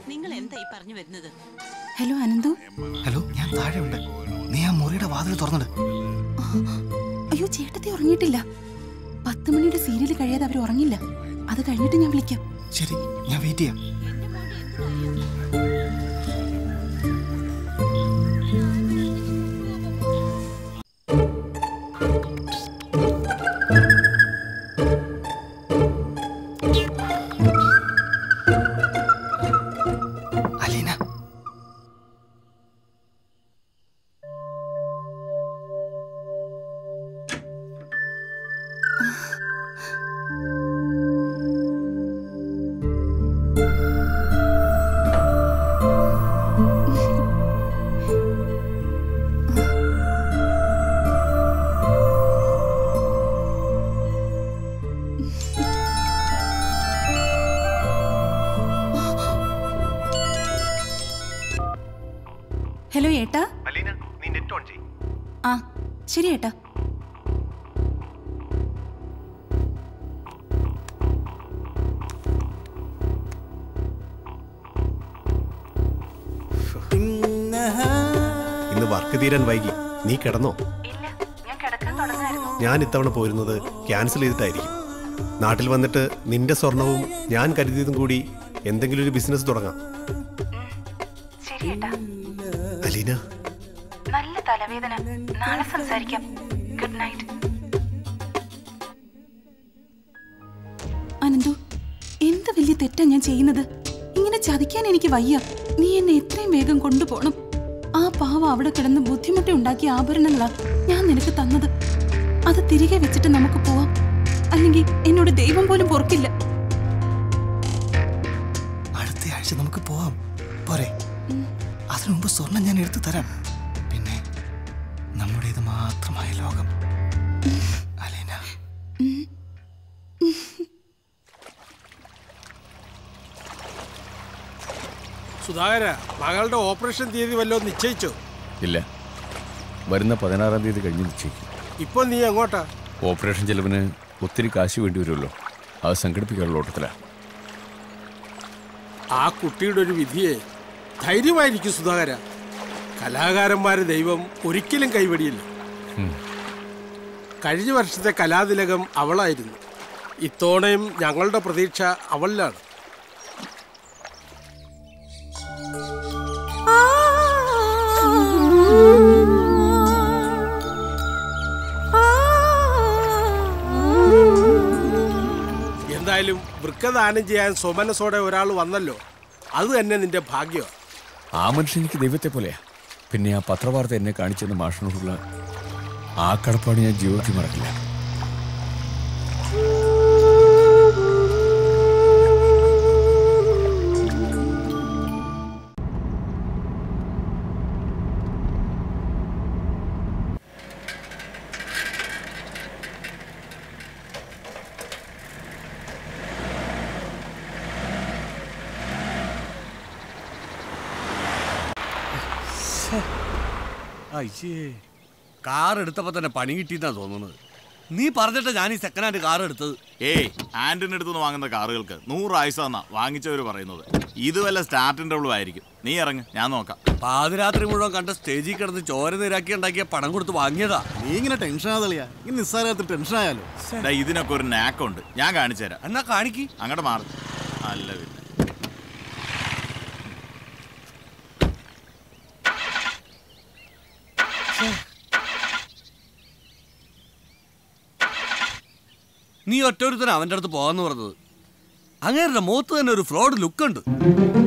നിങ്ങൾ എന്താ ഈ പറഞ്ഞു വരുന്നത് ഹലോ അനന്തു ഹലോ ഞാൻ താഴെ ഉണ്ട് നീ ആ മുറിയുടെ വാതിൽ തുറന്നിട് അയ്യോ ചേട്ടത്തി ഉറങ്ങിയിട്ടില്ല പത്ത് മണിയുടെ സീരിയൽ കഴിയാതെ അവർ ഉറങ്ങില്ല അത് കഴിഞ്ഞിട്ട് ഞാൻ വിളിക്കാം ശരി ഞാൻ വെയിറ്റ് ചെയ്യാം അലീന ഹലോ ഏട്ടാ അലീന നീ നെറ്റ് ഓൺ ചെയ് ആ ശരി ഏട്ടാ ഇന്ന് വർക്ക് തീരാൻ വൈകി നീ കിടന്നോ ഞാൻ ഇത്തവണ പോരുന്നത് ക്യാൻസൽ ചെയ്തിട്ടായിരിക്കും നാട്ടിൽ വന്നിട്ട് നിന്റെ സ്വർണവും ഞാൻ കരുതിയതും കൂടി എന്തെങ്കിലും ഒരു ബിസിനസ് തുടങ്ങാം അലീന നല്ല തലവേദന നാളെ സംസാരിക്കാം ഗുഡ് നൈറ്റ് അനന്തു എന്ത് വലിയ തെറ്റാ ഞാൻ ചെയ്യുന്നത് ഇങ്ങനെ ചതിക്കാൻ എനിക്ക് വയ്യ നീ എന്നെ എത്രയും വേഗം കൊണ്ടുപോകണം ആ പാവ അവിടെ കിടന്ന് ബുദ്ധിമുട്ടി ഉണ്ടാക്കിയ ആഭരണങ്ങളാ ഞാൻ നിനക്ക് തന്നത് അത് തിരികെ വെച്ചിട്ട് നമുക്ക് പോവാം അല്ലെങ്കിൽ എന്നോട് ദൈവം പോലും പൊറുക്കില്ല അടുത്ത ആഴ്ച നമുക്ക് പോവാം പോരെ അതിനു മുമ്പ് സ്വർണം ഞാൻ എടുത്തു തരാം പിന്നെ നമ്മുടേത് മാത്രമായ ലോകം അലീന സുധാകര മകളുടെ ഓപ്പറേഷൻ തീയതി വല്ലതും നിശ്ചയിച്ചോ ഇല്ല വരുന്ന പതിനാറാം തീയതി കഴിഞ്ഞ് നിശ്ചയിക്കും ഇപ്പൊ നീ എങ്ങോട്ടാ ഓപ്പറേഷൻ ചെലവിന് ഒത്തിരി കാശ് വേണ്ടി വരുമല്ലോ അത് സംഘടിപ്പിക്കാനുള്ള ഓട്ടത്തിലാണ് ആ കുട്ടിയുടെ ഒരു വിധിയെ ധൈര്യമായിരിക്കും സുധാകര കലാകാരന്മാരെ ദൈവം ഒരിക്കലും കൈവടിയില്ല കഴിഞ്ഞ വർഷത്തെ കലാതിലകം അവളായിരുന്നു ഇത്തവണയും ഞങ്ങളുടെ പ്രതീക്ഷ അവളിലാണ് എന്തായാലും വൃക്കദാനം ചെയ്യാൻ സ്വമനസോടെ ഒരാൾ വന്നല്ലോ അത് തന്നെ നിന്റെ ഭാഗ്യമാണ് ആ മനുഷ്യൻ എനിക്ക് ദൈവത്തെ പോലെയാ പിന്നെ ആ പത്രവാർത്ത എന്നെ കാണിച്ചെന്ന മാഷിനോടുള്ള ആ കടപ്പാട് ഞാൻ ജീവിതത്തിൽ മറക്കില്ല അയ്യേ കാർ എടുത്തപ്പോ തന്നെ പണി കിട്ടിയെന്നാ തോന്നുന്നത് നീ പറഞ്ഞിട്ട് ഞാൻ ഈ സെക്കൻഡ് ഹാൻഡ് കാർ എടുത്തത് ഏയ് ആന്റിന്റെ അടുത്തുനിന്ന് വാങ്ങുന്ന കാറുകൾക്ക് നൂറ് ആയുസ എന്നാ വാങ്ങിച്ചവര് പറയുന്നത് ഇത് വല്ല സ്റ്റാർട്ടിന്റെ ആയിരിക്കും നീ ഇറങ്ങ് ഞാൻ നോക്കാം പാതിരാത്രി മുഴുവൻ കണ്ട സ്റ്റേജിൽ കിടന്ന് ചോര നിരാക്കി ഉണ്ടാക്കിയ പണം കൊടുത്ത് വാങ്ങിയതാ നീ ഇങ്ങനെ ടെൻഷൻ ആതളിയാ ഈ നിസ്സാരത്തിൽ ടെൻഷൻ ആയാലോ ദാ ഇതിനൊക്കെ ഒരു നാക്കുണ്ട് ഞാൻ കാണിച്ചു തരാം എന്നാ കാണിക്ക് അങ്ങോട്ട് മാറി അല്ല പിന്നെ നീ ഒറ്റൊരുത്തന അവന്റെ അടുത്ത് പോകാന്ന് പറഞ്ഞത് അങ്ങേരുടെ മുഖത്ത് തന്നെ ഒരു ഫ്രോഡ് ലുക്ക് ഉണ്ട്